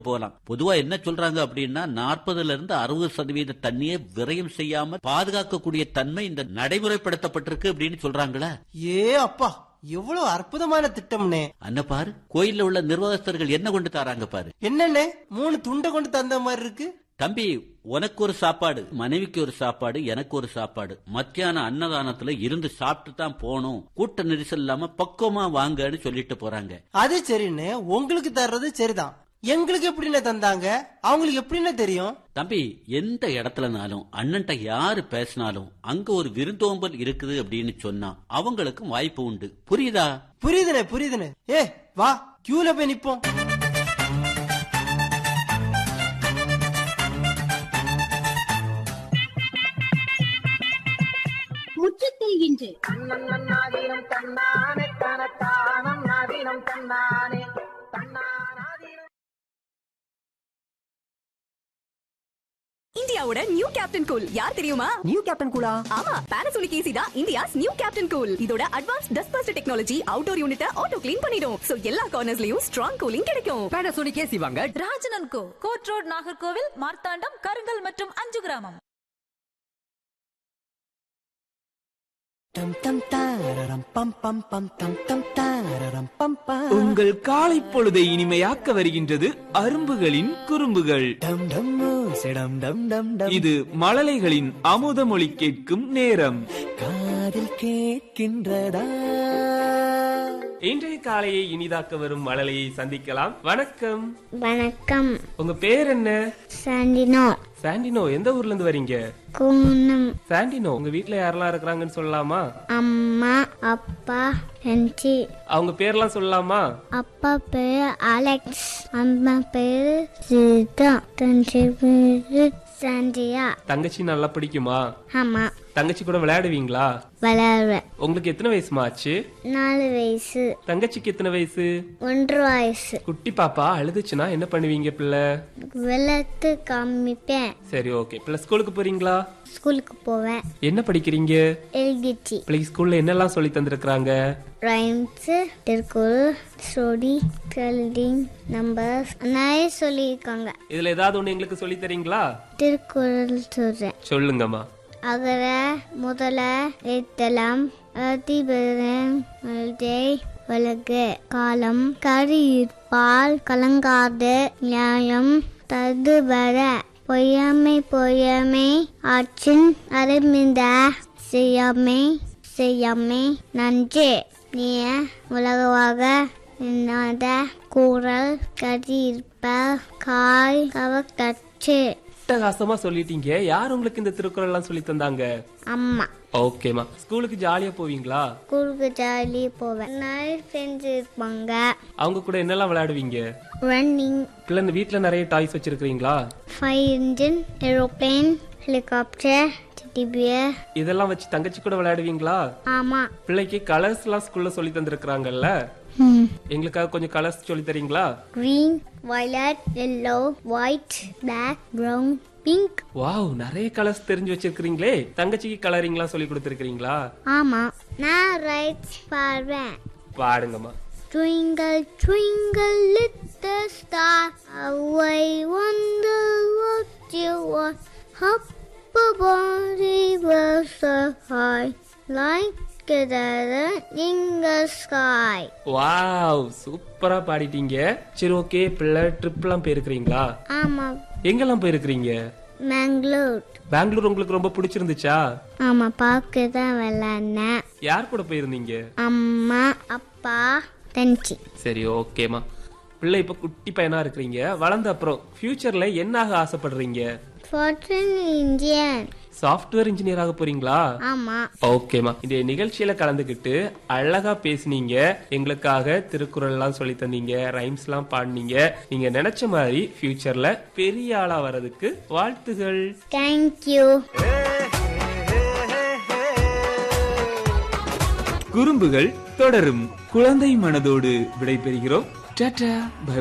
போலாம் பொதுவா என்ன சொல்றாங்க அப்படின்னா நாற்பதுல இருந்து அறுபது சதவீத தண்ணியை விரயம் செய்யாம பாதுகாக்கக்கூடிய தன்மை இந்த நடைமுறைப்படுத்தப்பட்டிருக்கு அப்படின்னு சொல்றாங்களா ஏ அப்பா எவ்வளவு அற்புதமான திட்டம்னே அண்ணா பாரு கோயில்ல உள்ள நிர்வாகஸ்தர்கள் என்ன கொண்டு தராங்க பாரு என்னண்ணே மூணு துண்டை கொண்டு தந்த மாதிரி இருக்கு தம்பி உனக்கு ஒரு சாப்பாடு மனைவிக்கு ஒரு சாப்பாடு எனக்கு ஒரு சாப்பாடு மத்தியான அன்னதானத்துல இருந்து சாப்பிட்டு தான் போகணும் கூட்ட நெரிசல் இல்லாம பக்குவமா வாங்கன்னு சொல்லிட்டு போறாங்க அது சரிண்ணே உங்களுக்கு தர்றது சரிதான் எங்களுக்கு எப்படிண்ணே தந்தாங்க அவங்களுக்கு எப்படிண்ணே தெரியும் தம்பி எந்த இடத்துலனாலும் அண்ணன்ட்ட யாரு பேசினாலும் அங்க ஒரு விருந்தோம்பல் இருக்குது அப்படின்னு சொன்னா அவங்களுக்கும் வாய்ப்பு உண்டு புரியுதா புரியுதுண்ணே புரியுதுண்ணே ஏ வா கியூல போய் நிப்போம் முற்றத்தில் இன்று நாதீனம் தன்னானே தனத்தானம் நாதீனம் தன்னானே தன்னானாதீனம் இந்தியாவோட நியூ கேப்டன் கூல் யார் தெரியுமா நியூ கேப்டன் கூலா ஆமா பானாசோனிக் ஏசி தான் இந்தியாஸ் நியூ கேப்டன் கூல் இதோட advance dust bust technology outdoor யூனிட்ட ஆட்டோ க்ளீன் பண்ணிடும் சோ எல்லா கார்னர்ஸ்லயும் ஸ்ட்ராங் கூலிங் கிடைக்கும் பேனாசோனிக் ஏசி வாங்க Rajanan co court road Nagercoil Marthandam Karungal மற்றும் அஞ்சு கிராமம் டம் டம் தாரரம் பம் பம் பம் டம் டம் தாரரம் பம் பம் உங்கள் காலை பொழுதை இனிமையாக்க வருகின்றது அரும்புகளின் குறும்புகள் டம் டம் செடம் டம் டம் டம் இது மழலைகளின் அமுத மொழி கேட்கும் நேரம் காதில் கேட்கின்றதா இன்றைய காலையை இனிதாக்க வரும் மழலையை சந்திக்கலாம் வணக்கம் வணக்கம் உங்க பேர் என்ன சாண்டினோ சாண்டினோ எந்த ஊர்ல இருந்து வரீங்க குன்னம் சாண்டினோ உங்க வீட்ல யாரெல்லாம் இருக்கிறாங்கன்னு சொல்லலாமா அம்மா அப்பா தங்கச்சி அவங்க பேர்லாம் சொல்லலாமா அப்பா பேர் அலெக்ஸ் அம்மா பேர் சீதா தங்கச்சி பேரு சாண்டியா தங்கச்சி நல்லா பிடிக்குமா ஆமா தங்கச்சி கூட விளையாடுவீங்களா விளையாடுவேன் உங்களுக்கு எத்தனை வயசுமா ஆச்சு நாலு வயசு தங்கச்சிக்கு எத்தனை வயசு ஒன்று வயசு குட்டி பாப்பா அழுதுச்சுன்னா என்ன பண்ணுவீங்க பிள்ளை விளக்கு காமிப்பேன் சரி ஓகே பிள்ளை ஸ்கூலுக்கு போறீங்களா ஸ்கூலுக்கு போவேன் என்ன படிக்கிறீங்க எல்கிச்சி பிள்ளை ஸ்கூல்ல என்னெல்லாம் சொல்லி தந்திருக்கிறாங்க rhymes Thirukkural story telling numbers நிறைய சொல்லியிருக்காங்க இதுல ஏதாவது ஒண்ணு எங்களுக்கு சொல்லி தரீங்களா திருக்குறள் சொல்றேன் சொல்லுங்கம்மா அகர முதல எழுத்தலாம் அதிபரம் எழுதை வழக்கு காலம் கரியிருப்பால் கலங்காது நியாயம் ததுவர பொய்யாமை பொய்யாமை ஆற்றின் அரமிந்த செய்யாமை செய்யாமை நன்று நீ உலகவாக எண்ணாத கூறல் கரியிருப்பால் காய் கவக்கற்று அட்டகாசமா சொல்லிட்டீங்க யார் உங்களுக்கு இந்த திருக்குறள் எல்லாம் சொல்லி தந்தாங்க அம்மா ஓகேமா ஸ்கூலுக்கு ஜாலியா போவீங்களா ஸ்கூலுக்கு ஜாலியாக போவேன் நிறைய ஃப்ரெண்ட்ஸ் இருப்பாங்க அவங்க கூட என்னெல்லாம் விளையாடுவீங்க ரன்னிங் பிள்ளை இந்த வீட்ல நிறைய டாய்ஸ் வச்சிருக்கீங்களா fire engine aeroplane helicopter teddy bear இதெல்லாம் வச்சு தங்கச்சி கூட விளையாடுவீங்களா ஆமாம் பிள்ளைக்கு கலர்ஸ் எல்லாம் ஸ்கூல்ல சொல்லி தந்திருக்கிறாங்கல்ல எங்களுக்காக கொஞ்சம் கலர்ஸ் சொல்லி தரீங்களா green violet yellow white black brown pink wow நிறைய கலர்ஸ் தெரிஞ்சு வச்சிருக்கீங்களே தங்கச்சிக்கு கலரிங்லாம் சொல்லி கொடுத்துருக்கீங்களா ஆமாம் நான் ரைட்ஸ் பாடுவேன் பாடுங்கம்மா Twinkle, twinkle, little star, how I wonder what you are. Up above the world so high, like a diamond in the sky. Wow சூப்பரா பாடிட்டீங்க சரி ஓகே பிள்ளை ட்ரிப் எல்லாம் போயிருக்கிறீங்களா ஆமாம் எங்கெல்லாம் போயிருக்கிறீங்க மேங்களூர் பெங்களூர் உங்களுக்கு ரொம்ப பிடிச்சிருந்துச்சா ஆமாம் பார்க்க தான் விளாட்னேன் யார் கூட போயிருந்தீங்க அம்மா அப்பா தங்கச்சி சரி ஓகேமா பிள்ளை இப்ப குட்டி பையனா இருக்கிறீங்க வளர்ந்த அப்புறம் ஃபியூச்சர்ல என்ன ஆக ஆசைப்படுறீங்க ஃபார்ச்சூன் இந்தியன் சாஃப்ட்வேர் இன்ஜினியர் ஆக போறீங்களா ஆமாம் ஓகேமா இந்த நிகழ்ச்சியில கலந்துக்கிட்டு அழகா பேசுனீங்க எங்களுக்காக திருக்குறள் எல்லாம் சொல்லி தந்தீங்க ரைம்ஸ் எல்லாம் பாடினீங்க நீங்க நினைச்ச மாதிரி ஃபியூச்சர்ல பெரிய ஆளா வர்றதுக்கு வாழ்த்துகள் தேங்க்யூ குறும்புகள் தொடரும் குழந்தை மனதோடு விடைபெறுகிறோம் டாடா பை